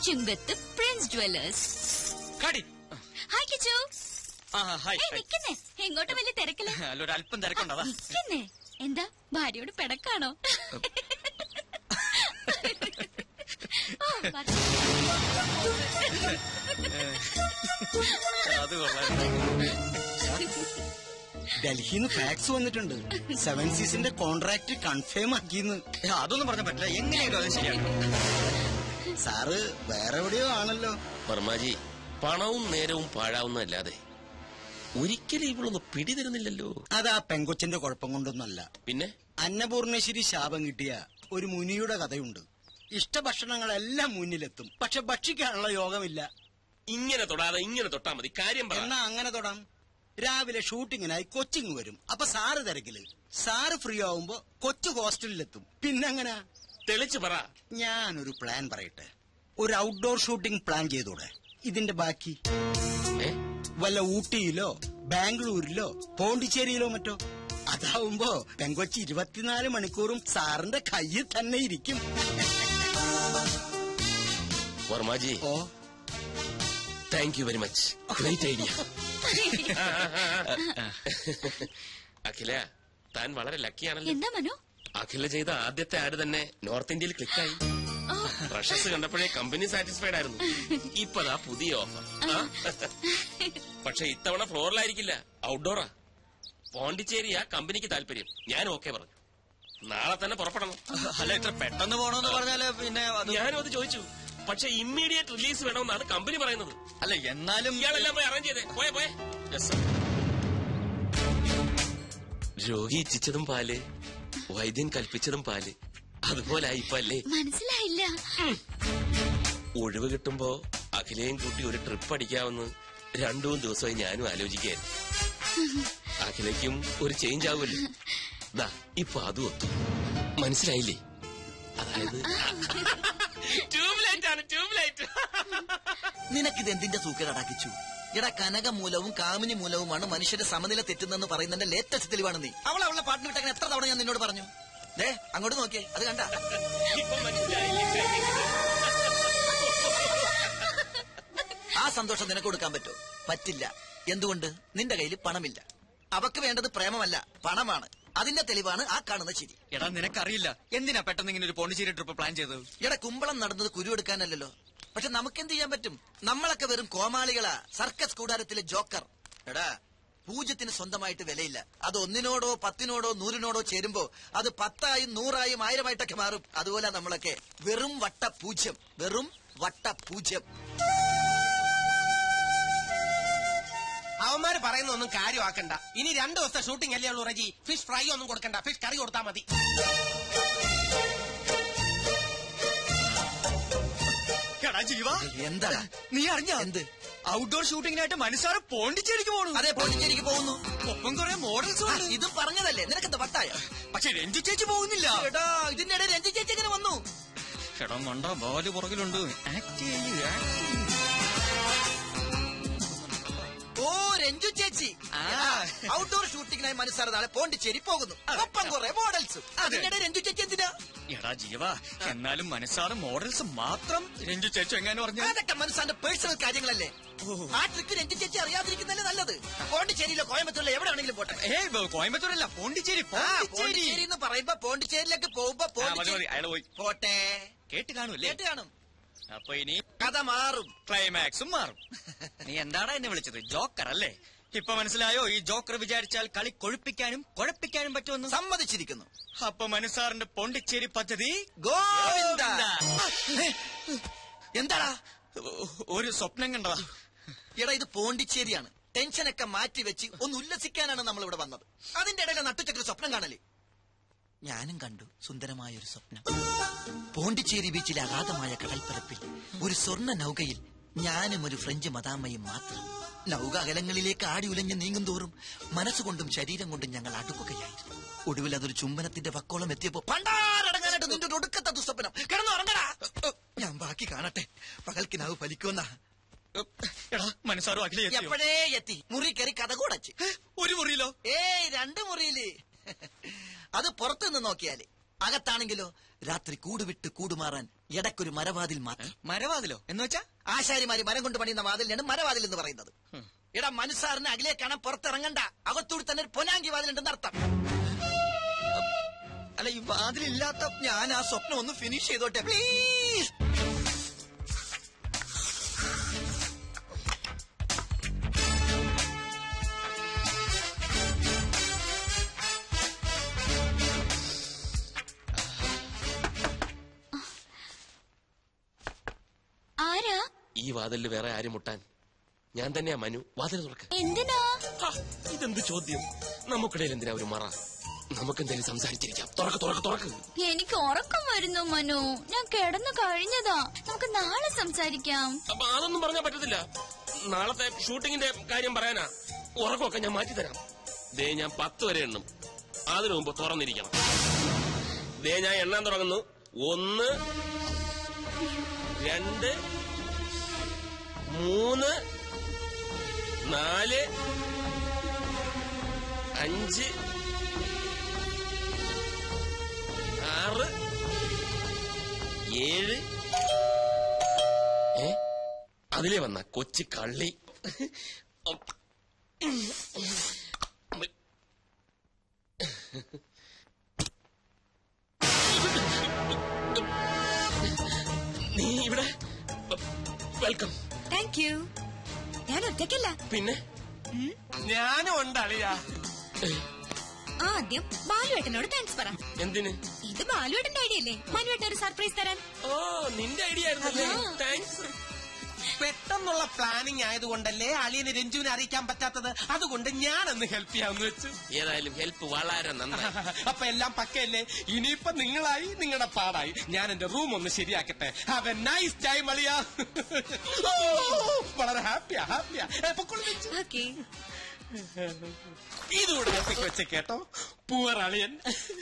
ചുങ്കത്ത് Prince Jewellers കടി hi Kichu ആ hi ഏയ് നിക്കുന്നേ എങ്ങോട്ട് വലിയ തിരക്കില്ല അല്ല ഒരു അല്പം തിരക്കുണ്ടതാ നിക്കുന്നേ എന്താ ഭാര്യയോട് പിടക്കാണോ ഓ, വരട്ടെ. അത് കൊള്ളാം ഡൽഹിന്ന് ഫാക്സ് വന്നിട്ടുണ്ട് സെവൻ സീസിന്റെ കോൺട്രാക്ട് കൺഫേം ആക്കിന്ന് ഏ, അതൊന്നും പറഞ്ഞ പറ്റില്ല എങ്ങനെയാലും അത് ശരിയാണ് സാറ് വേറെ എവിടെയോ ആണല്ലോ വർമാജി പണവും നേരവും പാഴാവുന്നതല്ലാതെ ഒരിക്കലും ഇവളൊന്ന് പിടിതരുന്നില്ലല്ലോ അതാ പെങ്കൊച്ചിന്റെ കുഴപ്പം കൊണ്ടൊന്നല്ല പിന്നെ അന്നപൂർണേശ്വരി ശാപം കിട്ടിയ ഒരു മുനിയുടെ കഥയുണ്ട് ഇഷ്ടഭക്ഷണങ്ങളെല്ലാം മുന്നിലെത്തും പക്ഷെ ഭക്ഷിക്കാനുള്ള യോഗമില്ല ഇങ്ങനെ തൊടാതെ ഇങ്ങനെ തൊട്ടാ മതി കാര്യം പറ എന്നാ അങ്ങനെ തൊടാം രാവിലെ ഷൂട്ടിങ്ങിനായി കൊച്ചിങ് വരും അപ്പൊ സാറ് തിരക്കില് സാറ് ഫ്രീ ആവുമ്പോ കൊച്ചു ഹോസ്റ്റലിലെത്തും പിന്നെങ്ങനാ തെളിച്ചു പറ ഞാനൊരു പ്ലാൻ പറയട്ടെ ഒരു ഔട്ട്ഡോർ ഷൂട്ടിംഗ് പ്ലാൻ ചെയ്തൂടെ ഇതിന്റെ ബാക്കി ഏ വല്ല ഊട്ടിയിലോ ബാംഗ്ലൂരിലോ പോണ്ടിച്ചേരിയിലോ മറ്റോ അതാവുമ്പോ പെങ്കൊച്ചി ഇരുപത്തിനാല് മണിക്കൂറും സാറിന്റെ കയ്യിൽ തന്നെ ഇരിക്കും വർമാജി ഓ thank you very much great idea Akhila താൻ വളരെ ലക്കിയാണല്ലോ എന്താ മനു അഖില ചെയ്ത ആദ്യത്തെ ആഡ് തന്നെ നോർത്ത് ഇന്ത്യയിൽ ക്ലിക്കായി ഓ, റഷസ് കണ്ടപ്പോഴേ കമ്പനി സാറ്റിസ്ഫൈഡ് ആയിരുന്നു ഇപ്പതാ പുതിയ ഓഫർ പക്ഷെ ഇത്തവണ ഫ്ലോറിലായിരിക്കില്ല ഔട്ട്ഡോറാ പോണ്ടിച്ചേരിയാ കമ്പനിക്ക് താല്പര്യം ഞാൻ ഓക്കെ പറഞ്ഞു നാളെ തന്നെ പുറപ്പെടണം അല്ല ഇത്ര പെട്ടെന്ന് പോണോന്ന് പറഞ്ഞാല് പിന്നെ അത് ഞാനും അത് ചോദിച്ചു പക്ഷെ ഇമ്മീഡിയറ്റ് റിലീസ് വേണമെന്നാണ് കമ്പനി പറയുന്നത് അല്ല എന്നാലും ഇയാളെല്ലാം പോയി അറേഞ്ച് ചെയ്തേ പോയെ പോയെ Yes, sir. രോഗി ഇച്ഛിച്ചതും പാല് വൈദ്യൻ കൽപ്പിച്ചതും പാല് അതുപോലെ ഇപ്പൊ അല്ലേ മനസ്സിലായില്ല ഒഴിവ് കിട്ടുമ്പോ അഖിലയും കൂട്ടി ഒരു ട്രിപ്പ് അടിക്കാമെന്ന് രണ്ടു മൂന്ന് ദിവസമായി ഞാനും ആലോചിക്കാൻ അഖിലയ്ക്കും ഒരു ചേഞ്ച് ആവുമല്ലോ ദാ ഇപ്പൊ അതും ഒത്തു മനസ്സിലായില്ലേ അതായത് ട്യൂബ്ലൈറ്റ് ആണ് ട്യൂബ്ലൈറ്റ് നിനക്കിത് എന്തിന്റെ സൂക്കേടാക്കിച്ചു എടാ കനക മൂലവും കാമിനി മൂലവുമാണ് മനുഷ്യന്റെ സമനില തെറ്റുന്നെന്ന് പറയുന്നതിന്റെ ലേറ്റസ്റ്റ് തെളിവാണ് നീ അവൾ അവളുടെ പാട്ടിന് വിട്ടങ്ങനെ എത്ര തവണ ഞാൻ നിന്നോട് പറഞ്ഞു ദേ അങ്ങോട്ട് നോക്കിയേ അത് കണ്ട ഇപ്പൊ മനസ്സിലായില്ലേ ആ സന്തോഷം നിനക്ക് കൊടുക്കാൻ പറ്റുമോ പറ്റില്ല എന്തുകൊണ്ട് നിന്റെ കയ്യിൽ പണമില്ല അവക്ക് വേണ്ടത് പ്രേമമല്ല പണമാണ് അതിന്റെ തെളിവാണ് ആ കാണുന്ന ചിരി എടാ നിനക്കറിയില്ല എന്തിനാ പെട്ടെന്ന് ഇങ്ങനെ ഒരു പോണ്ടിച്ചേരി ട്രിപ്പ് പ്ലാൻ ചെയ്തത് എടാ കുമ്പളം നടന്നത് കുരുവെടുക്കാനല്ലല്ലോ പക്ഷെ നമുക്ക് എന്ത് ചെയ്യാൻ പറ്റും നമ്മളൊക്കെ വെറും കോമാളികളാ സർക്കസ് കൂടാരത്തിലെ ജോക്കർ എടാ പൂജ്യത്തിന് സ്വന്തമായിട്ട് വിലയില്ല അത് ഒന്നിനോടോ പത്തിനോടോ നൂറിനോടോ ചേരുമ്പോ അത് പത്തായും നൂറായും ആയിരമായിട്ടൊക്കെ മാറും അതുപോലെ നമ്മളൊക്കെ വെറും വട്ട പൂജ്യം വെറും വട്ട പൂജ്യം അവന്മാര് പറയുന്ന ഒന്നും കാര്യമാക്കണ്ട ഇനി രണ്ടു ദിവസത്തെ ഷൂട്ടിംഗ് അല്ലേ ഉള്ളൂ റജി ഫിഷ് ഫ്രൈ ഒന്നും കൊടുക്കണ്ട ഫിഷ് കറി കൊടുത്താൽ മതി എടാ ജീവ എന്താ നീ അറിഞ്ഞ എന്ത് ഔട്ട്ഡോർ ഷൂട്ടിങ്ങിനായിട്ട് മനസ്സാറ് പോണ്ടിച്ചേരിക്ക് പോണു അതെ പോണ്ടിച്ചേരിക്ക് പോകുന്നു ഒപ്പം കുറെ മോഡൽസ് ആ, ഇതും പറഞ്ഞതല്ലേ നിനക്കെന്താ വട്ടായ പക്ഷെ രഞ്ജു ചേച്ചി പോകുന്നില്ല എടാ ഇതിന്റെ ഇടയിൽ രഞ്ജി ചേച്ചി എങ്ങനെ വന്നു എടാ മണ്ട ബാല് പുറകിലുണ്ട് ആക്ട് ചെയ്യ്, act ചെയ്യ്. ഓ രഞ്ജു ചേച്ചി ആ. ഔട്ട്ഡോർ ഷൂട്ടിങ്ങിനായി മനസ്സാറ് നാളെ പോണ്ടിച്ചേരി പോകുന്നു ഒപ്പം കുറെ മോഡൽസും അതിനിടെ രഞ്ജു ചേച്ചി എന്തിനാ എടാ ജീവ എന്നാലും മനസ്സാറ് മോഡൽസ് മാത്രം രഞ്ജു ചേച്ചി എങ്ങനെ പറഞ്ഞു അതൊക്കെ മനസ്സാന്റെ പേഴ്സണൽ കാര്യങ്ങളല്ലേ ആ ട്രിക്ക് രഞ്ജു ചേച്ചി അറിയാതിരിക്കുന്നല്ലേ നല്ലത് പോണ്ടിച്ചേരിയിലോ കോയമ്പത്തൂരിലോ എവിടെ ആണെങ്കിലും പോട്ടെ ഏയ് ബ- കോയമ്പത്തൂരല്ല പോണ്ടിച്ചേരി ആ, പോണ്ടിച്ചേരി പോണ്ടിച്ചേരി എന്ന് പറയുമ്പോ പോണ്ടിച്ചേരിയിലേക്ക് പോകുമ്പോ ആ, മതി, മതി, പോണ്ടിച്ചേരി അയാള് പോയി പോട്ടെ കേട്ട് കാണൂല്ലേ കേട്ട് കാണും അപ്പൊ ഇനി കഥ മാറും ക്ലൈമാക്സും മാറും നീ എന്താടാ എന്നെ വിളിച്ചത് ജോക്കർ അല്ലേ ഇപ്പൊ മനസ്സിലായോ ഈ ജോക്കർ വിചാരിച്ചാൽ കളി കൊഴുപ്പിക്കാനും കുഴപ്പിക്കാനും പറ്റുമെന്ന് സമ്മതിച്ചിരിക്കുന്നു അപ്പൊ മനസ്സാറിന്റെ പോണ്ടിച്ചേരി പദ്ധതി ഗോവിന്ദ ഏ, എന്താടാ ഒരു സ്വപ്നം കണ്ടതാ എടാ ഇത് പോണ്ടിച്ചേരിയാണ് ടെൻഷനൊക്കെ മാറ്റി വെച്ച് ഒന്ന് ഉല്ലസിക്കാനാണ് നമ്മൾ ഇവിടെ വന്നത് അതിന്റെ ഇടയിലെ നട്ടുച്ചക്കൊരു സ്വപ്നം കാണല് ഞാനും കണ്ടു സുന്ദരമായ ഒരു സ്വപ്നം പോണ്ടിച്ചേരി ബീച്ചിലെ അഗാധമായ കടൽപ്പരപ്പിൽ ഒരു സ്വർണ്ണ നൗകയിൽ ഞാനും ഒരു ഫ്രഞ്ച് മദാമ്മയും മാത്രം നൗക അകലങ്ങളിലേക്ക് ആടി ഉലഞ്ഞ് നീങ്ങും തോറും മനസ്സുകൊണ്ടും ശരീരം കൊണ്ടും ഞങ്ങൾ അടുക്കുകയായിരുന്നു ഒടുവിൽ അതൊരു ചുംബനത്തിന്റെ വക്കോളം എത്തിയപ്പോ പണ്ടാരടങ്ങാനായിട്ട് നിന്റെ ഒരു ഒടുക്കത്തെ ദുസ്വപ്നം കിടന്നുറങ്ങടാ ഞാൻ ബാക്കി കാണട്ടെ പകൽക്കിനാവ് ഫലിക്കുമെന്നാ എടാ മനസ്സാറും അഖില എത്തിയോ എപ്പോഴേ എത്തി മുറി കയറി കഥ കൂടച്ച് ഏ, ഒരു മുറിയിലോ ഏയ് രണ്ട് മുറിയില് അത് പുറത്തു നിന്ന് നോക്കിയാല് അകത്താണെങ്കിലോ രാത്രി കൂടുവിട്ട് കൂടുമാറാൻ ഇടയ്ക്കൊരു മരവാതിൽ മാറ്റി മരവാതിലോ എന്ന് വെച്ചാ ആശാരിമാര് മരം കൊണ്ട് പണിയുന്ന വാതിലിനാണ് മരവാതിൽ എന്ന് പറയുന്നത് എടാ മനുസാറിന് അകലെ കാണാൻ പുറത്തിറങ്ങണ്ട അകത്തൂടി തന്നെ ഒരു പൊനാങ്കി വാതിലുണ്ടെന്ന് അർത്ഥം അല്ല ഈ വാതിലില്ലാത്ത ഞാൻ ആ സ്വപ്നം ഒന്ന് ഫിനിഷ് ചെയ്തോട്ടെ പ്ലീസ് ആരാ ഈ വാതിലിൽ വേറെ ആരും മുട്ടാൻ ഞാൻ തന്നെയാ മനു വാതിൽ തുറക്ക എന്തിനാ ഹാ, ഇതെന്ത് ചോദ്യം നമുക്കിടയിൽ എന്തിനാ ഒരു മറ നമുക്ക് എന്തെങ്കിലും സംസാരിച്ചിരിക്കാം തുറക്ക് തുറക്ക് തുറക്ക് എനിക്ക് ഉറക്കം വരുന്നു മനു ഞാൻ കിടന്നു കഴിഞ്ഞതാ നമുക്ക് നാളെ സംസാരിക്കാം അപ്പൊ അതൊന്നും പറഞ്ഞാൽ പറ്റത്തില്ല നാളത്തെ ഷൂട്ടിങ്ങിന്റെ കാര്യം പറയാനാ ഉറക്കമൊക്കെ ഞാൻ മാറ്റിത്തരാം ദേ ഞാൻ പത്ത് വരെ എണ്ണും അതിനു മുമ്പ് തുറന്നിരിക്കണം ദേ ഞാൻ എണ്ണാൻ തുടങ്ങുന്നു ഒന്ന് രണ്ട് മൂന്ന് നാല് അഞ്ച് ആറ് ഏഴ് ഏ അതിലെ വന്ന കൊച്ചു കള്ളി നീ ഇവിടെ വെൽക്കം താങ്ക് യു ഞാൻ ഒറ്റയ്ക്കല്ല പിന്നെ ഞാനും ഉണ്ട് അളിയാ ആദ്യം ബാലുവേട്ടനോട് താങ്ക്സ് പറ എന്തിന് ഇത് ബാലുവേട്ടന്റെ ഐഡിയ അല്ലേ മനുവേട്ടൻ ഒരു സർപ്രൈസ് തരാൻ ഓ നിന്റെ ഐഡിയ ആയിരുന്നല്ലേ ആ. താങ്ക്സ് പെട്ടെന്നുള്ള പ്ലാനിങ് ആയതുകൊണ്ടല്ലേ അളിയന് രഞ്ജുവിനെ അറിയിക്കാൻ പറ്റാത്തത് അതുകൊണ്ട് ഞാനൊന്ന് ഹെൽപ്പ് ചെയ്യാന്ന് വെച്ചു ഏതായാലും ഹെൽപ്പ് വളരെ നന്നായി അപ്പൊ എല്ലാം പക്കയല്ലേ ഇനിയിപ്പൊ നിങ്ങളായി നിങ്ങളുടെ പാടായി ഞാൻ എന്റെ റൂം ഒന്ന് ശരിയാക്കട്ടെ ഹാവ് എ നൈസ് ടൈം അളിയാ ഓ, വളരെ ഹാപ്പിയാ ഹാപ്പിയാ പൊക്കോളൂ വെച്ചു ഓക്കെ ഇതുകൂടെ ഒറ്റയ്ക്ക് വെച്ച കേട്ടോ പൂവർ അളിയൻ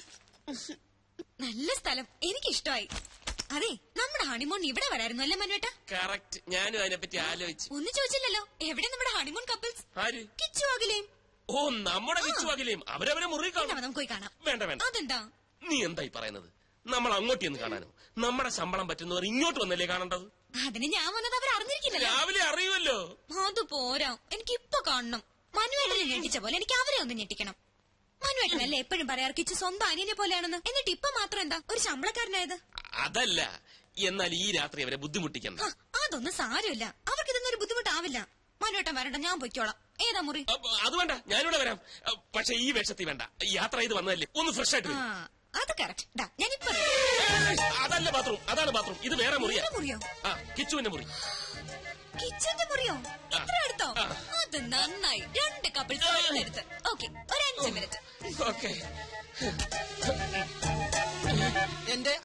നല്ല സ്ഥലം എനിക്ക് ഇഷ്ടമായി അതെ നമ്മുടെ ഹണിമൂൺ ഇവിടെ വരായിരുന്നു അല്ലേ മനുവേട്ട കറക്റ്റ് ഞാനും അതിനെപ്പറ്റി ആലോചിച്ചു ഒന്നും ചോദിച്ചില്ലല്ലോ എവിടെ നമ്മുടെ ഹണിമൂൺ കപ്പിൾസ് ആര് കിച്ചു അകലെയും ഓ നമ്മുടെ വിച്ചുവാകിലേയും അവരവരെ മുറി എന്നാ കാണും നമുക്ക് പോയി കാണാം വേണ്ട വേണ്ട അതെന്താ നീ എന്തായി പറയുന്നത് നമ്മൾ അങ്ങോട്ട് എന്ന് കാണാനോ നമ്മുടെ ശമ്പളം പറ്റുന്നവർ ഇങ്ങോട്ട് വന്നല്ലേ കാണേണ്ടത് അതിന് ഞാൻ വന്നത് അവർ അറിഞ്ഞിരിക്കില്ലല്ലോ രാവിലെ അറിയുമല്ലോ അത് പോരാ എനിക്ക് ഇപ്പൊ കാണണം മനുവേട്ടനെ ഞെട്ടിച്ച പോലെ എനിക്ക് അവരെ ഒന്ന് ഞെട്ടിക്കണം മനുവേട്ടനല്ലേ എപ്പോഴും പറയാറ് കിച്ചു സ്വന്തം അനിയനെ പോലെയാണെന്ന് എന്നിട്ട് ഇപ്പൊ മാത്രം എന്താ ഒരു ശമ്പളക്കാരനായത് അതല്ല എന്നാൽ ഈ രാത്രി അവരെ ബുദ്ധിമുട്ടിക്കണ്ട ആ, അതൊന്നും സാരമില്ല അവർക്ക് ഇതൊന്നും ഒരു ബുദ്ധിമുട്ടാവില്ല മനുവേട്ടൻ വരണ്ട ഞാൻ പൊയ്ക്കോളാം ഏതാ മുറി അപ്പൊ അത് വേണ്ട ഞാനിവിടെ വരാം അ, പക്ഷെ ഈ വേഷത്തിൽ വേണ്ട യാത്ര ചെയ്ത് വന്നതല്ലേ ഒന്ന് ഫ്രഷ് ആയിട്ട് ആ വരൂ. അത് കറക്റ്റ് ഞാൻ ഇപ്പൊ അതല്ല ബാത്റൂം അതാണ് ബാത്റൂം ഇത് വേറെ മുറിയാ എന്റെ മുറിയോ ആ കിച്ചുവിന്റെ മുറി കിച്ചന്റെ മുറിയോ ആ. ഇത്ര അടുത്തോ ആ. അത് നന്നായി രണ്ട് കപ്പിൾസ് എടുത്ത് ഓക്കെ ഒരു അഞ്ച് മിനിറ്റ് ഓക്കെ എന്റെ